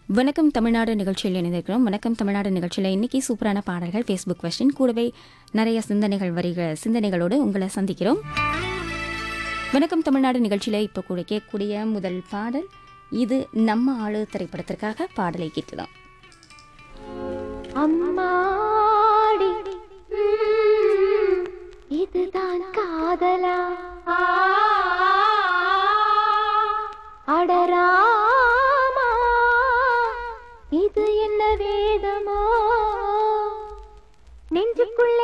வணக்கம் தமிழ்நாடு நிகழ்ச்சியில் இணைந்திருக்கிறோம் வணக்கம் தமிழ்நாடு நிகழ்ச்சியில் இன்னைக்கு சூப்பரான பாடல்கள் ஃபேஸ்புக் கொஸ்டின் கூடவே நிறைய சிந்தனைகள் வரிகள் சிந்தனைகளோடு உங்களை சந்திக்கிறோம் வணக்கம் தமிழ்நாடு நிகழ்ச்சியில் இப்போ கூட கேட்கக்கூடிய முதல் பாடல் இது நம்ம ஆளு திரைப்படத்திற்காக பாடலை கேட்கலாம் அம்மாடி ம், இதுதான் காதலா அடராமா இது என்ன வேதமோ நெஞ்சுக்குள்ள